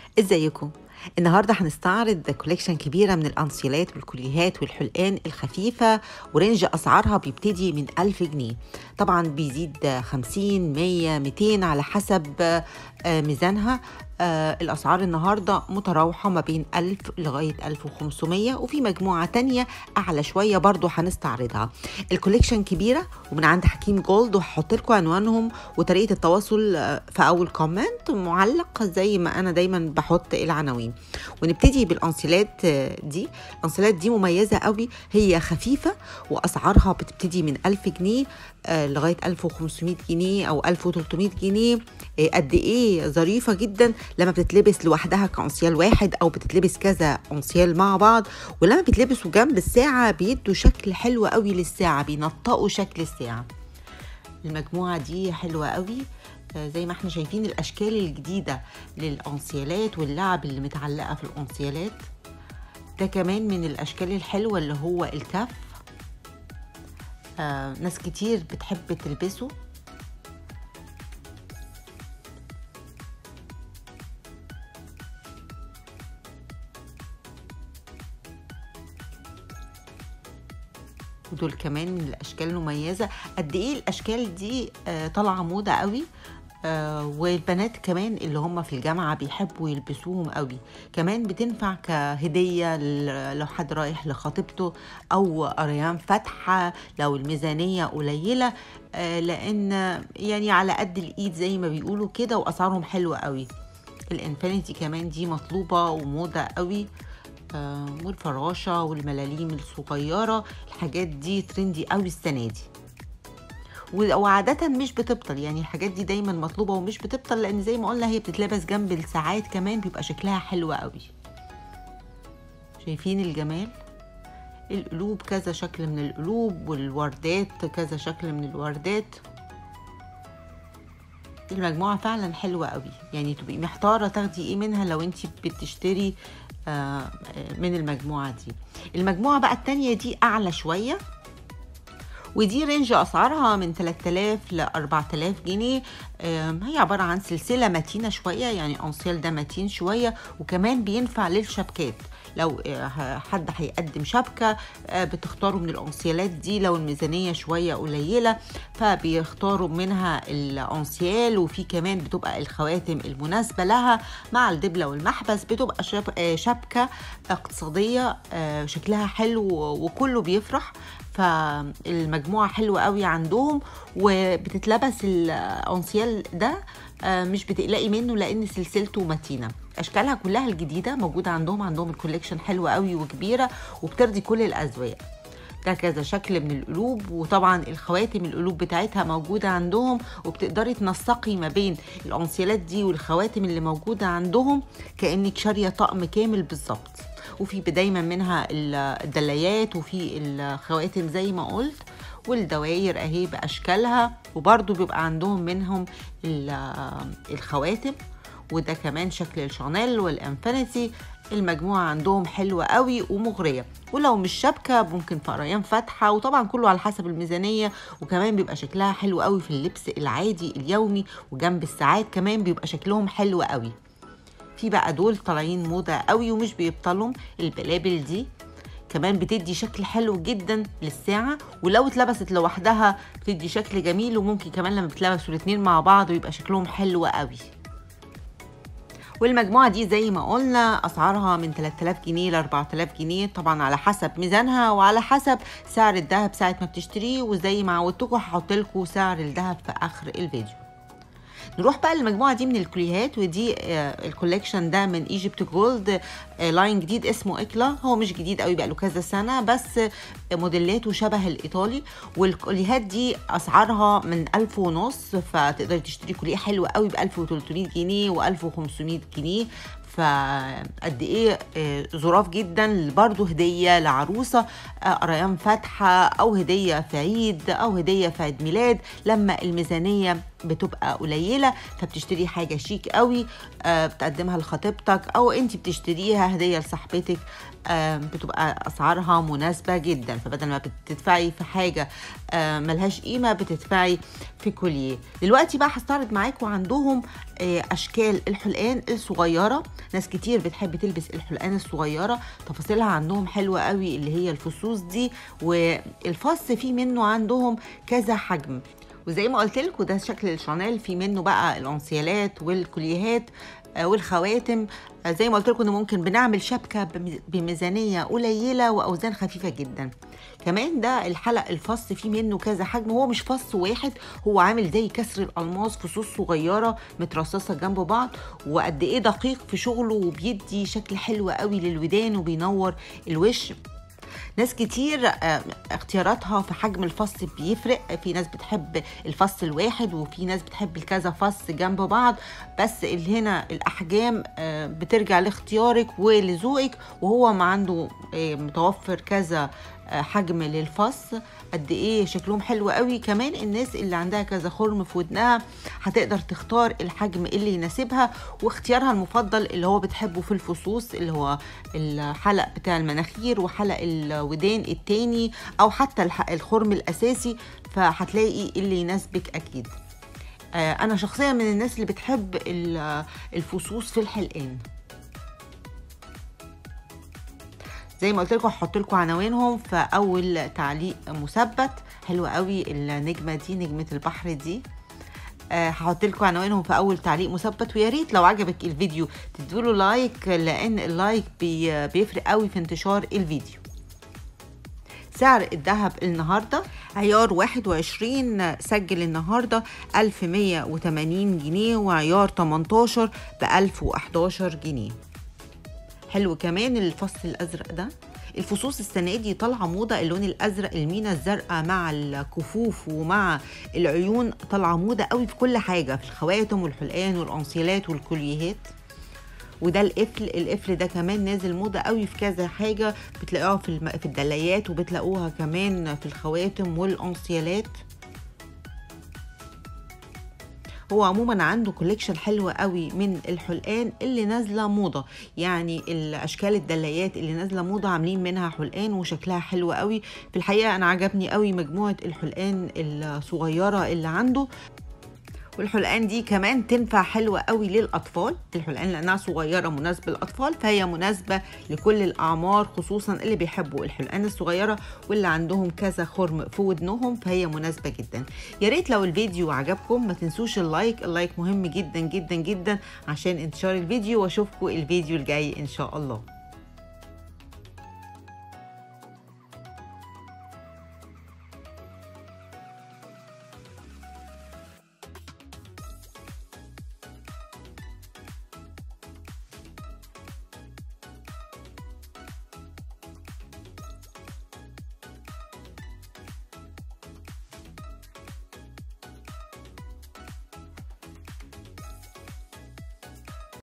ازيكم النهارده هنستعرض كوليكشن كبيره من الانسيالات والكوليهات والحلقان الخفيفه ورينج اسعارها بيبتدي من 1000 جنيه طبعا بيزيد 50 100 200 على حسب آه، ميزانها آه، الأسعار النهاردة متراوحة ما بين 1000 لغاية 1500 وفي مجموعة تانية أعلى شوية برضو هنستعرضها الكوليكشن كبيرة ومن عند حكيم جولد وهحط لكم عنوانهم وطريقة التواصل آه، في أول كومنت معلق زي ما أنا دايما بحط العناوين ونبتدي بالأنسيلات آه، دي الأنسيلات دي مميزة قوي هي خفيفة وأسعارها بتبتدي من 1000 جنيه آه، لغاية 1500 جنيه أو 1300 جنيه آه، قد إيه ظريفة جدا لما بتتلبس لوحدها كأنسيال واحد أو بتتلبس كذا أنسيال مع بعض ولما بيتلبسوا جنب الساعة بيدوا شكل حلو قوي للساعة بينطقوا شكل الساعة المجموعة دي حلوة قوي آه، زي ما احنا شايفين الأشكال الجديدة للأنسيالات واللعب اللي متعلقة في الأنسيالات ده كمان من الأشكال الحلوة اللي هو الكف آه، ناس كتير بتحب تلبسه ودول كمان من الاشكال المميزه قد ايه الاشكال دي آه، طالعه موضه قوي آه والبنات كمان اللي هم في الجامعة بيحبوا يلبسوهم قوي كمان بتنفع كهدية ل- لو حد رايح لخطيبته أو قريان فاتحة لو الميزانية قليلة آه لأن يعني على قد الإيد زي ما بيقولوا كده وأسعارهم حلوة قوي الانفينيتي كمان دي مطلوبة وموضة قوي آه والفراشة والملاليم الصغيرة الحاجات دي ترندي قوي السنة دي و- وعادة مش بتبطل يعني الحاجات دي دايما مطلوبة ومش بتبطل لأن زي ما قلنا هي بتتلبس جنب الساعات كمان بيبقى شكلها حلو قوي شايفين الجمال القلوب كذا شكل من القلوب والوردات كذا شكل من الوردات المجموعة فعلا حلوة قوي يعني تبقي محتارة تاخدي ايه منها لو انت بتشتري آه، من المجموعة دي المجموعة بقى التانية دي أعلى شوية ودي رينج اسعارها من 3000 ل 4000 جنيه آم، هي عباره عن سلسله متينه شويه يعني انسيال ده متين شويه وكمان بينفع للشبكات لو آه، ه- حد هيقدم شبكه آه، بتختاروا من الانسيالات دي لو الميزانيه شويه قليله فبيختاروا منها الانسيال وفي كمان بتبقى الخواتم المناسبه لها مع الدبله والمحبس بتبقى شب- آه، شبكه اقتصاديه آه، شكلها حلو وكله بيفرح فالمجموعة حلوة قوي عندهم وبتتلبس الأنسيال ده آه، مش بتقلقي منه لأن سلسلته متينة أشكالها كلها الجديدة موجودة عندهم عندهم الكوليكشن حلوة قوي وكبيرة وبترضي كل الأذواق ده كذا شكل من القلوب وطبعا الخواتم القلوب بتاعتها موجودة عندهم وبتقدري تنسقي ما بين الأنسيالات دي والخواتم اللي موجودة عندهم كأنك شارية طقم كامل بالظبط وفي دايما منها ال- الدلايات وفي الخواتم زي ما قلت والدواير اهي باشكالها وبرضو بيبقى عندهم منهم ال- الخواتم وده كمان شكل الشانيل والانفينيتي المجموعة عندهم حلوة قوي ومغرية ولو مش شبكة ممكن فقريان فاتحة وطبعا كله على حسب الميزانية وكمان بيبقى شكلها حلو قوي في اللبس العادي اليومي وجنب الساعات كمان بيبقى شكلهم حلو قوي في بقى دول طالعين موضة قوي ومش بيبطلهم البلابل دي كمان بتدي شكل حلو جدا للساعة ولو اتلبست لوحدها بتدي شكل جميل وممكن كمان لما بتلبسوا الاتنين مع بعض ويبقى شكلهم حلو قوي والمجموعة دي زي ما قلنا أسعارها من 3000 جنيه ل 4000 جنيه طبعا على حسب ميزانها وعلى حسب سعر الذهب ساعة ما بتشتريه وزي ما عودتكم هحط لكم سعر الذهب في آخر الفيديو نروح بقى للمجموعه دي من الكليهات ودي آه، الكوليكشن ده من ايجيبت جولد آه، لاين جديد اسمه اكلا هو مش جديد قوي بقى له كذا سنه بس آه، موديلاته شبه الايطالي والكليهات دي اسعارها من 1000 ونص فتقدري تشتري كليه حلوه قوي ب 1300 جنيه و1500 جنيه فقد ايه آه، ظراف جدا برضه هديه لعروسه آه، قريان فاتحه او هديه في عيد او هديه في عيد ميلاد لما الميزانيه بتبقى قليله فبتشتري حاجه شيك قوي آه، بتقدمها لخطيبتك او انت بتشتريها هديه لصاحبتك آه، بتبقى اسعارها مناسبه جدا فبدل ما بتدفعي في حاجه آه، ملهاش قيمه بتدفعي في كوليه دلوقتي بقى هستعرض معاكم عندهم آه، اشكال الحلقان الصغيره ناس كتير بتحب تلبس الحلقان الصغيره تفاصيلها عندهم حلوه قوي اللي هي الفصوص دي والفص فيه منه عندهم كذا حجم وزي ما قلت لكم ده شكل الشانيل في منه بقى الانسيالات والكوليهات آه، والخواتم آه، زي ما قلت لكم إن ممكن بنعمل شبكه بم- بميزانيه قليله واوزان خفيفه جدا كمان ده الحلق الفص فيه منه كذا حجم هو مش فص واحد هو عامل زي كسر الالماس فصوص صغيره مترصصه جنب بعض وقد ايه دقيق في شغله وبيدي شكل حلو قوي للودان وبينور الوش ناس كتير آه، اختياراتها في حجم الفص بيفرق في ناس بتحب الفص الواحد وفي ناس بتحب الكذا فص جنب بعض بس اللي هنا الاحجام آه، بترجع لاختيارك ولذوقك وهو ما عنده آه، متوفر كذا آه، حجم للفص قد ايه شكلهم حلو قوي كمان الناس اللي عندها كذا خرم في ودنها هتقدر تختار الحجم اللي يناسبها واختيارها المفضل اللي هو بتحبه في الفصوص اللي هو الحلق بتاع المناخير وحلق الودان التاني او حتى الح- الخرم الاساسي فهتلاقي اللي يناسبك اكيد آه، انا شخصيا من الناس اللي بتحب ال- الفصوص في الحلقان زي ما قلت لكم هحط لكم عناوينهم في اول تعليق مثبت حلوه قوي النجمه دي نجمه البحر دي آه، هحط لكم عناوينهم في اول تعليق مثبت ويا ريت لو عجبك الفيديو تدوا لايك لان اللايك بي بيفرق قوي في انتشار الفيديو سعر الذهب النهارده عيار 21 سجل النهارده 1180 جنيه وعيار 18 ب 1011 جنيه حلو كمان الفص الازرق ده الفصوص السنه دي طالعه موضه اللون الازرق المينا الزرقاء مع الكفوف ومع العيون طالعه موضه قوي في كل حاجه في الخواتم والحلقان والانسيالات والكوليهات وده القفل القفل ده كمان نازل موضه قوي في كذا حاجه بتلاقوها في الم... في الدلايات وبتلاقوها كمان في الخواتم والانسيالات هو عموما عنده كوليكشن حلوة قوي من الحلقان اللي نازلة موضة يعني الأشكال الدلايات اللي نازلة موضة عاملين منها حلقان وشكلها حلو قوي في الحقيقة أنا عجبني قوي مجموعة الحلقان الصغيرة اللي عنده والحلقان دي كمان تنفع حلوة قوي للأطفال الحلقان لأنها صغيرة مناسبة للأطفال فهي مناسبة لكل الأعمار خصوصا اللي بيحبوا الحلقان الصغيرة واللي عندهم كذا خرم في ودنهم فهي مناسبة جدا يا ريت لو الفيديو عجبكم ما تنسوش اللايك اللايك مهم جدا جدا جدا عشان انتشار الفيديو واشوفكم الفيديو الجاي ان شاء الله